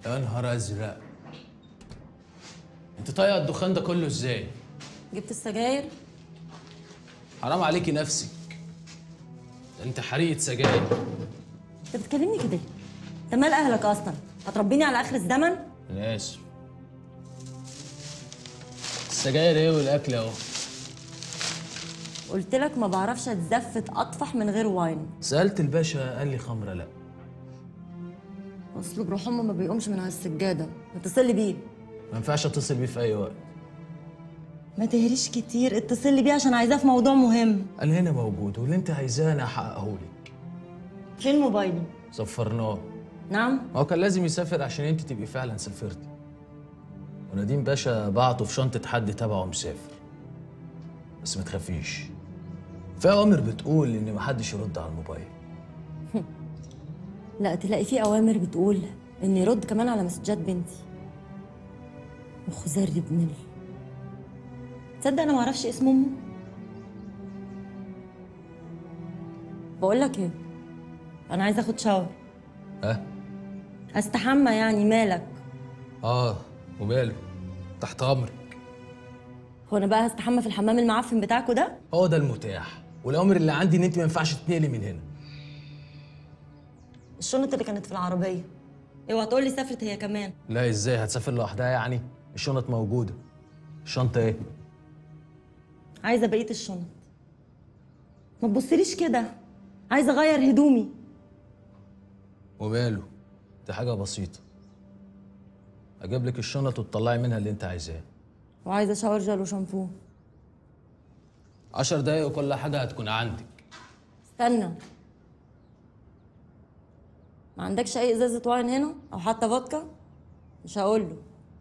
يا نهار ازرق انت طايقه الدخان ده كله ازاي جبت السجاير حرام عليكي نفسك ده انت حريقه سجاير انت بتكلمني كده ليه؟ انت مال اهلك اصلا هتربيني على اخر الزمن انا اسف السجاير ايه والاكل اهو قلت لك ما بعرفش اتزفت اطفح من غير واين سالت الباشا قال لي خمره لا اصله بروح امه ما بيقومش من على السجاده اتصل لي بيه ما ينفعش اتصل بيه في اي وقت ما تهريش كتير اتصل لي بيه عشان عايزاه في موضوع مهم قال هنا موجود واللي انت عايزاه انا هحققه لك فين موبايلي صفرناه نعم هو كان لازم يسافر عشان انت تبقي فعلا سافرتي ونديم باشا بعته في شنطة حد تبعه مسافر بس ما تخافيش في أوامر بتقول إن محدش يرد على الموبايل لا تلاقي في اوامر بتقول ان يرد كمان على مسجات بنتي مخزري ابن ال تصدق انا ما اعرفش اسم امه بقول لك ايه انا عايزه اخد شاور ها؟ استحمى يعني مالك آه وماله تحت أمرك هو انا بقى هستحمى في الحمام المعفن بتاعكوا ده هو ده المتاح والأوامر اللي عندي إن أنت ما ينفعش تتنقلي من هنا الشنط اللي كانت في العربيه اوعى تقول لي سافرت هي كمان لا إزاي هتسافر لوحدها يعني الشنط موجودة الشنطة إيه؟ عايزه بقيه الشنط ما تبصليش كده عايزه اغير هدومي وماله دي حاجة بسيطة أجيب لك الشنط وتطلعي منها اللي أنت عايزاه وعايزه شاور جل وشامبو عشر دقايق وكل حاجة هتكون عندك استنى ما عندكش اي ازازه واين هنا او حتى فودكا مش هقول له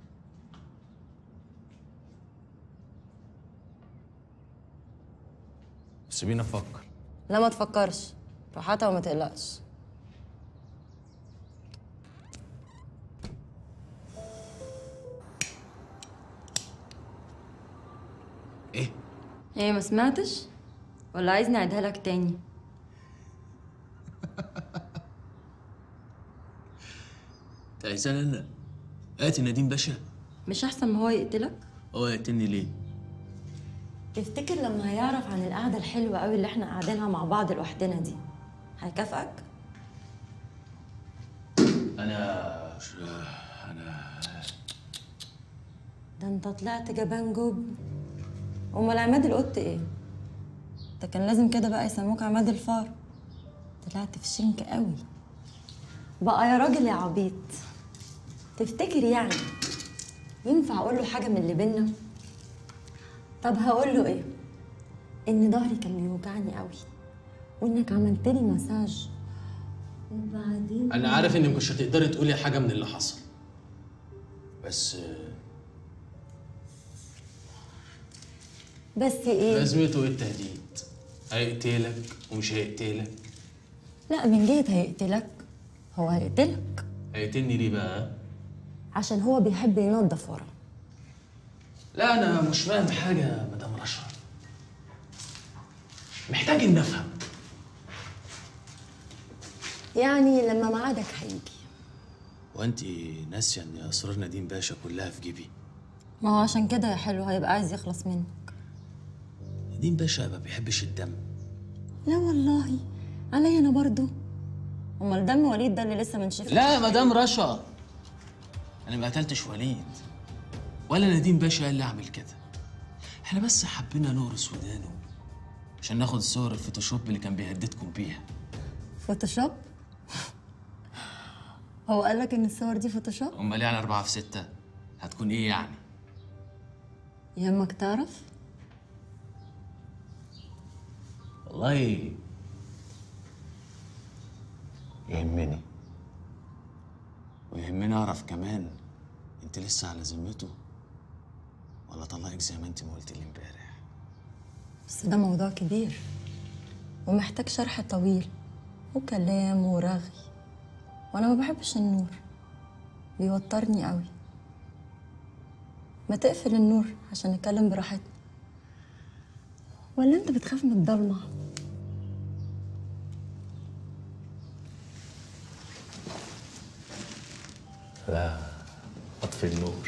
سيبيني أفكر لا ما تفكرش روح هاتها وما تقلقش إيه؟ ايه ما سمعتش ولا عايزني اعيدها لك تاني أنت عايزاني أنا آتي نديم باشا مش احسن ما هو يقتلك هو يقتلني ليه؟ تفتكر لما هيعرف عن القعده الحلوه قوي اللي احنا قاعدينها مع بعض لوحدنا دي هيكافئك أنا أنا ده انت طلعت جبان جب امال عماد القط ايه ده كان لازم كده بقى يسموك عماد الفار طلعت في شنك قوي بقى يا راجل يا عبيط تفتكر يعني ينفع اقول له حاجه من اللي بينا طب هقول له ايه ان ظهري كان بيوجعني قوي وانك عملت لي مساج وبعدين أنا عارف إنك مش هتقدري تقولي حاجة من اللي حصل بس بس ايه لازمته إيه التهديد؟ هيقتلك ومش هيقتلك لا من جهه هيقتلك هو هيقتلك هيقتلني ليه بقى؟ عشان هو بيحب ينظف ورا لا أنا مش فاهم حاجة يا مدام رشا محتاج إني أفهم يعني لما ميعادك هيجي وأنت ناسية إن أسرار نديم باشا كلها في جيبي ما هو عشان كده يا حلو هيبقى عايز يخلص منك نديم باشا ما بيحبش الدم لا والله عليا انا برضو امال دم وليد ده اللي لسه منشف لا مدام رشا انا ما قتلتش وليد ولا نديم باشا قال لي اعمل كده احنا بس حبينا نورس ودانه عشان ناخد صور الفوتوشوب اللي كان بيهددكم بيها فوتوشوب هو قال لك ان الصور دي فوتوشوب امال يعني أربعة في ستة هتكون ايه يعني يهمك تعرف والله يهمني ويهمني اعرف كمان انت لسه على ذمته ولا طلقك زي ما انت ما قلت لي امبارح بس ده موضوع كبير ومحتاج شرح طويل وكلام ورغي وانا ما بحبش النور بيوترني قوي ما تقفل النور عشان نتكلم براحتنا ولا انت بتخاف من الضلمه لا اطفي النور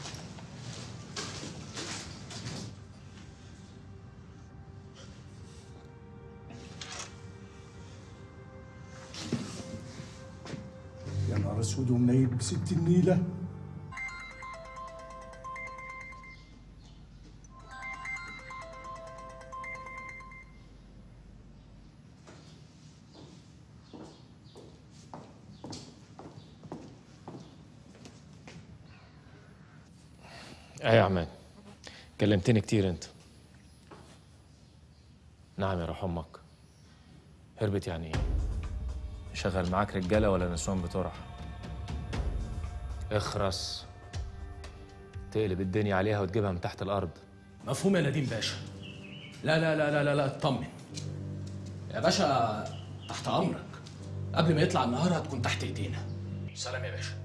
يا نهار اسود ومنيل بست النيله ايه يا عمان كلمتني كتير انت نعم يا روح امك هربت يعني ايه شغل معاك رجاله ولا نسوان بترح اخرس تقلب الدنيا عليها وتجيبها من تحت الارض مفهوم يا نديم باشا لا لا لا لا لا لا اطمن يا باشا تحت امرك قبل ما يطلع النهار هتكون تحت ايدينا سلام يا باشا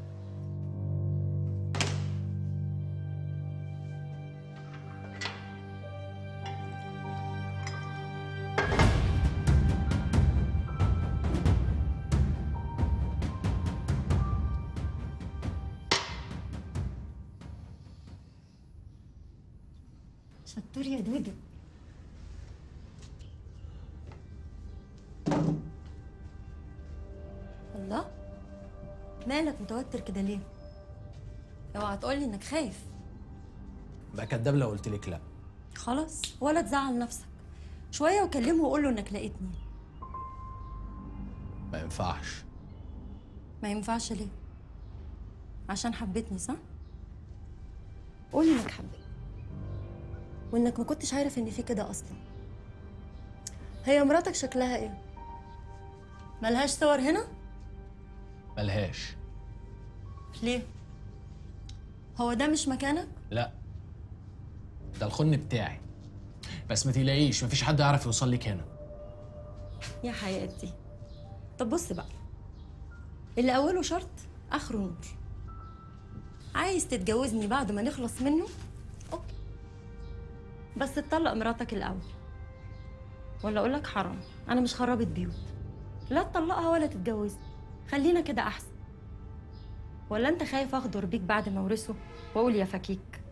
شطور يا دودو الله مالك متوتر كده ليه؟ اوعى تقولي انك خايف بقى كداب لو قلت لك لا خلاص ولا تزعل نفسك شوية وكلمه وقول له انك لقيتني ما ينفعش ما ينفعش ليه؟ عشان حبيتني صح؟ قولي انك حبيتني وانك ما كنتش عارف ان في كده اصلا هي مراتك شكلها ايه؟ ملهاش صور هنا؟ ملهاش ليه؟ هو ده مش مكانك؟ لا ده الخن بتاعي بس ما تقلقيش مفيش حد يعرف يوصل لك هنا يا حياتي طب بص بقى اللي أوله شرط آخره نور عايز تتجوزني بعد ما نخلص منه؟ أوكي بس تطلق مراتك الأول ولا أقول لك حرام أنا مش خرابة بيوت لا تطلقها ولا تتجوزني خلينا كده أحسن ولا أنت خايف أغدر بيك بعد ما أورثه وأقول يا فكيك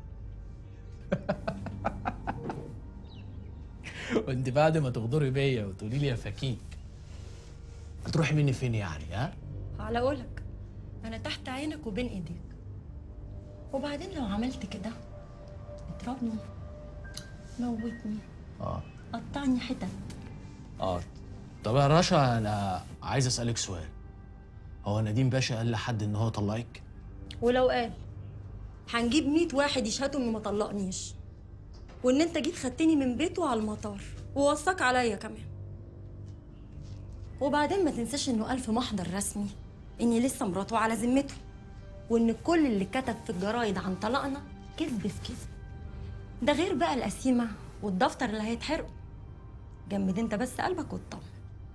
وانت بعد ما تغدري بيا وتقولي لي يا فكيك هتروحي مني فين يعني ها على قولك انا تحت عينك وبين ايديك وبعدين لو عملت كده اضربني موتني اه قطعني حتت اه طب يا رشا انا عايز اسالك سؤال هو نديم باشا قال لحد ان هو طلقك ولو قال هنجيب 100 واحد يشهدوا انه ما طلقنيش وان انت جيت خدتني من بيته على المطار ووصاك عليا كمان وبعدين ما تنساش انه قال في محضر رسمي اني لسه مراته على ذمته وان كل اللي كتب في الجرايد عن طلاقنا كذب في كذب ده غير بقى القسيمه والدفتر اللي هيتحرقوا جمد انت بس قلبك واطمن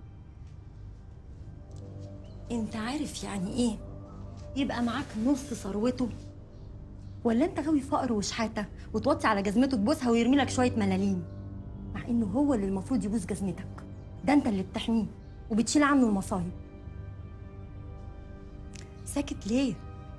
انت عارف يعني ايه يبقى معاك نص ثروته ولا انت غاوي فقر وشحاته وتوطي على جزمته تبوسها ويرمي لك شويه ملاليم مع انه هو اللي المفروض يبوس جزمتك ده انت اللي بتحميه وبتشيل عنه المصايب ساكت ليه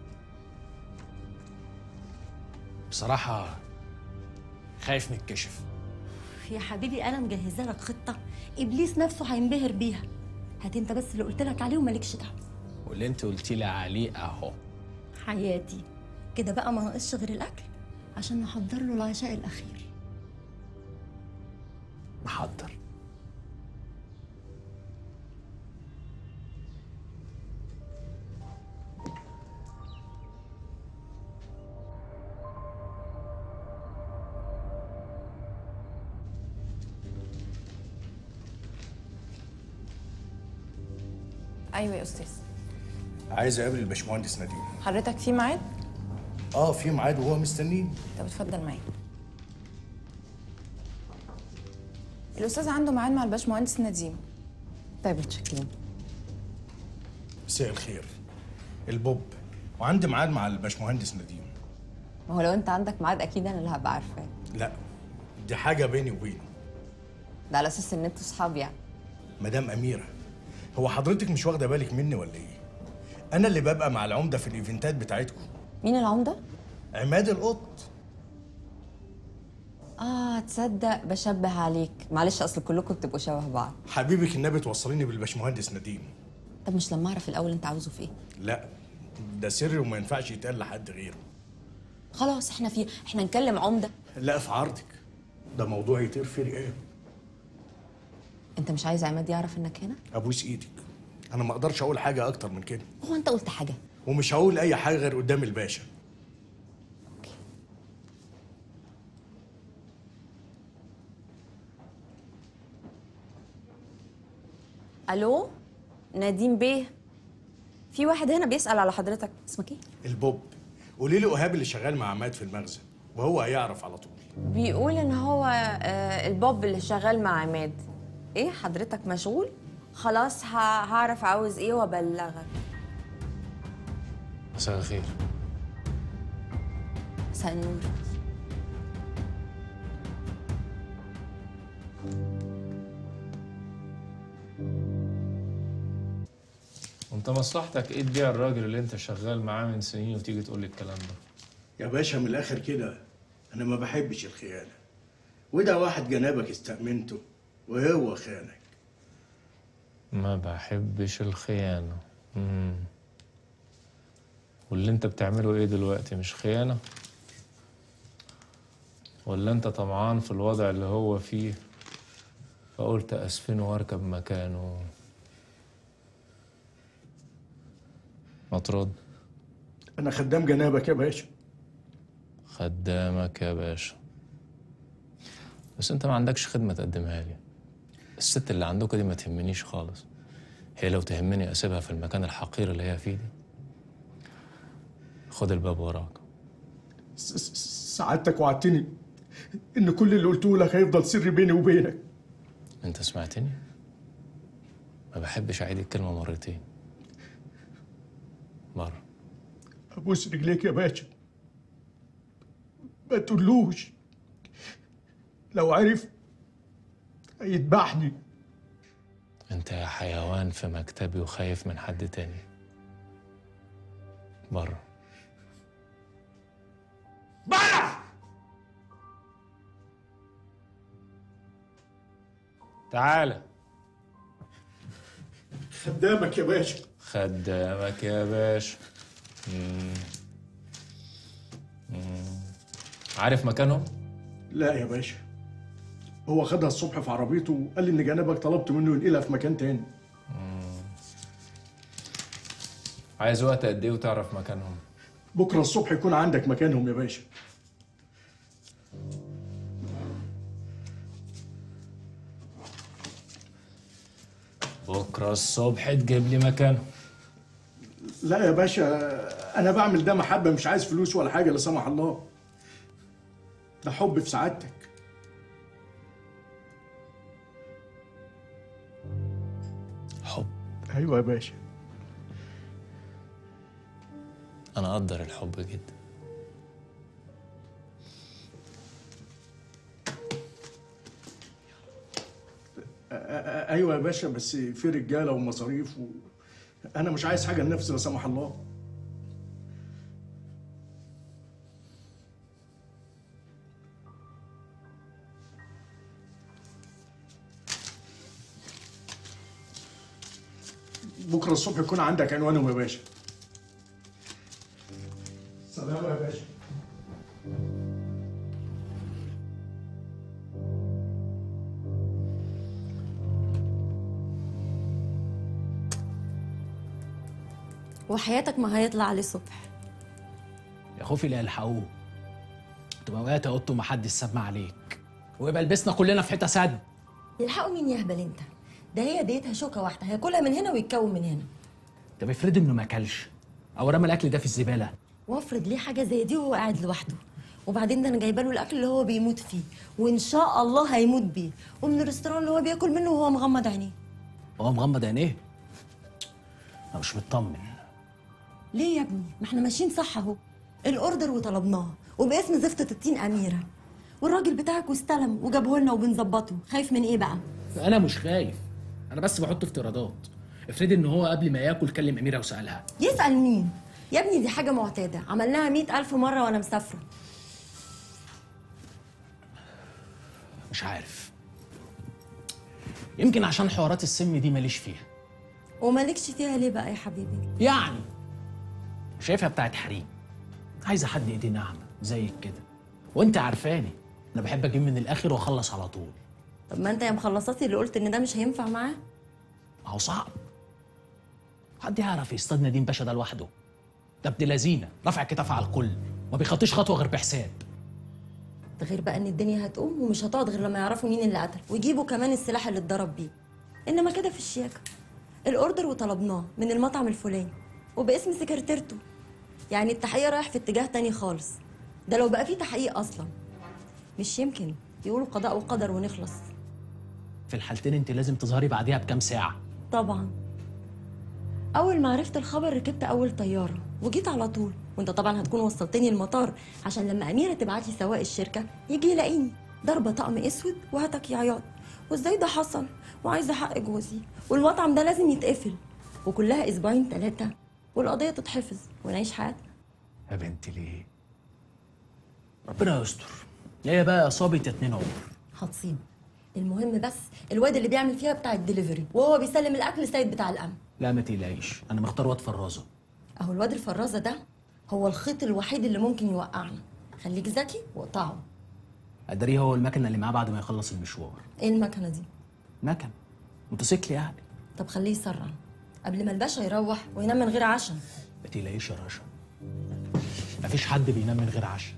بصراحه خايف نتكشف يا حبيبي انا مجهزه لك خطه ابليس نفسه هينبهر بيها هات انت بس اللي قلت لك عليه ومالكش دعوه واللي انت قلتي لي عليه اهو حياتي كده بقى ما ناقصش غير الاكل عشان نحضر له العشاء الاخير محضر ايوه يا استاذ عايز اقابل الباشمهندس نديم حضرتك في ميعاد اه في ميعاد وهو مستنيني طب اتفضل معايا الاستاذ عنده ميعاد مع الباشمهندس نديم طيب متشكرين مساء الخير البوب وعندي ميعاد مع الباشمهندس نديم ما هو لو انت عندك ميعاد اكيد انا اللي هبقى عارفاه لا دي حاجه بيني وبينه ده على اساس ان انتوا صحاب يعني مدام اميره هو حضرتك مش واخده بالك مني ولا ايه انا اللي ببقى مع العمده في الايفنتات بتاعتكم مين العمده عماد القط اه تصدق بشبه عليك معلش اصل كلكم بتبقوا شبه بعض حبيبك النبي توصليني بالباشمهندس نديم طب مش لما اعرف الاول انت عاوزه في ايه لا ده سر وما ينفعش يتقال لحد غيره خلاص احنا في احنا نكلم عمده لا في عرضك ده موضوع يطير في رقاب انت مش عايز عماد يعرف انك هنا ابوس ايدك انا ما اقدرش اقول حاجه اكتر من كده هو انت قلت حاجه ومش هقول اي حاجه غير قدام الباشا الو نديم بيه في واحد هنا بيسال على حضرتك اسمك ايه البوب قولي له ايهاب اللي شغال مع عماد في المخزن وهو هيعرف على طول بيقول ان هو آه، البوب اللي شغال مع عماد ايه حضرتك مشغول خلاص ه- هعرف عاوز ايه وابلغك مساء الخير مساء النور وانت مصلحتك ايه تبيع الراجل اللي انت شغال معاه من سنين وتيجي تقول لي الكلام ده يا باشا من الاخر كده انا ما بحبش الخيانه وده واحد جنابك استأمنته وهو خانك ما بحبش الخيانة مم. واللي انت بتعمله ايه دلوقتي مش خيانة ولا انت طمعان في الوضع اللي هو فيه فقلت اسفنه واركب مكانه ما ترد انا خدام جنابك يا باشا خدامك يا باشا بس انت ما عندكش خدمة تقدمها لي الست اللي عندك دي ما تهمنيش خالص هي لو تهمني اسيبها في المكان الحقير اللي هي فيه دي خد الباب وراك س- س- سعادتك وعدتني ان كل اللي قلته لك هيفضل سر بيني وبينك انت سمعتني ما بحبش اعيد الكلمة مرتين مرة ابوس رجليك يا باشا ما تقولوش لو عرف هيذبحني انت يا حيوان في مكتبي وخايف من حد تاني بره بره تعالى خدامك يا باشا خدامك يا باشا مم. مم. عارف مكانهم؟ لا يا باشا هو خدها الصبح في عربيته وقال لي ان جنابك طلبت منه ينقلها في مكان تاني عايز وقت قد ايه وتعرف مكانهم؟ بكره الصبح يكون عندك مكانهم يا باشا بكره الصبح تجيب لي مكانهم لا يا باشا انا بعمل ده محبه مش عايز فلوس ولا حاجه لا سمح الله ده حب في سعادتك حب ايوه يا باشا انا اقدر الحب جدا أ- أ- ايوه يا باشا بس في رجاله ومصاريف و... انا مش عايز حاجه لنفسي لا سمح الله بكره الصبح يكون عندك عنوانهم يا باشا سلام يا باشا وحياتك ما هيطلع عليه الصبح يا خوفي لا يلحقوه تبقى وقعت يا قط ومحدش سمع عليك ويبقى لبسنا كلنا في حته سد يلحقوا مين يهبل انت ده هي ديتها شوكه واحده هياكلها من هنا ويتكون من هنا طب افرض انه ما اكلش او رمى الاكل ده في الزباله وافرض ليه حاجه زي دي وهو قاعد لوحده وبعدين ده انا جايبه له الاكل اللي هو بيموت فيه وان شاء الله هيموت بيه ومن الريستوران اللي هو بياكل منه وهو مغمض عينيه هو مغمض عينيه انا مش مطمن ليه يا ابني ما احنا ماشيين صح اهو الاوردر وطلبناه وباسم زفتة التين اميره والراجل بتاعك واستلم وجابه لنا وبنظبطه خايف من ايه بقى انا مش خايف انا بس بحط افتراضات افرضي ان هو قبل ما ياكل كلم اميره وسالها يسأل مين؟ يا ابني دي حاجة معتادة عملناها مئة ألف مرة وأنا مسافرة مش عارف يمكن عشان حوارات السم دي ماليش فيها ومالكش فيها ليه بقى يا حبيبي؟ يعني شايفها بتاعت حريم عايزه حد ايديه ناعمه زيك كده وانت عارفاني انا بحب اجيب من الاخر واخلص على طول طب ما أنت يا مخلصاتي اللي قلت إن ده مش هينفع معاه ما هو صعب حد يعرف يصطاد نديم باشا ده لوحده ده ابن لذينه رافع كتف على الكل ما بيخطيش خطوه غير بحساب ده غير بقى إن الدنيا هتقوم ومش هتقعد غير لما يعرفوا مين اللي قتل ويجيبوا كمان السلاح اللي اتضرب بيه إنما كده في الشياكة الأوردر وطلبناه من المطعم الفلاني وباسم سكرتيرته يعني التحقيق رايح في اتجاه تاني خالص ده لو بقى فيه تحقيق أصلا مش يمكن يقولوا قضاء وقدر ونخلص في الحالتين انت لازم تظهري بعديها بكام ساعه طبعا اول ما عرفت الخبر ركبت اول طياره وجيت على طول وانت طبعا هتكون وصلتني المطار عشان لما اميره تبعت لي سواق الشركه يجي يلاقيني ضربه طقم اسود وهتك يا عياط وازاي ده حصل وعايزه حق جوزي والمطعم ده لازم يتقفل وكلها اسبوعين ثلاثه والقضيه تتحفظ ونعيش حياتنا يا بنتي ليه ربنا يستر يا بقى اصابه يا اتنين عمر هتصيب المهم بس الواد اللي بيعمل فيها بتاع الدليفري وهو بيسلم الاكل سيد بتاع الامن لا ما تقلقيش انا مختار واد فرازه اهو الواد الفرازه ده هو الخيط الوحيد اللي ممكن يوقعنا خليك ذكي واقطعه ادريه هو المكنه اللي معاه بعد ما يخلص المشوار ايه المكنه دي مكن موتوسيكل يعني طب خليه يسرع قبل ما الباشا يروح وينام من غير عشاء ما تقلقيش يا رشا مفيش حد بينام من غير عشاء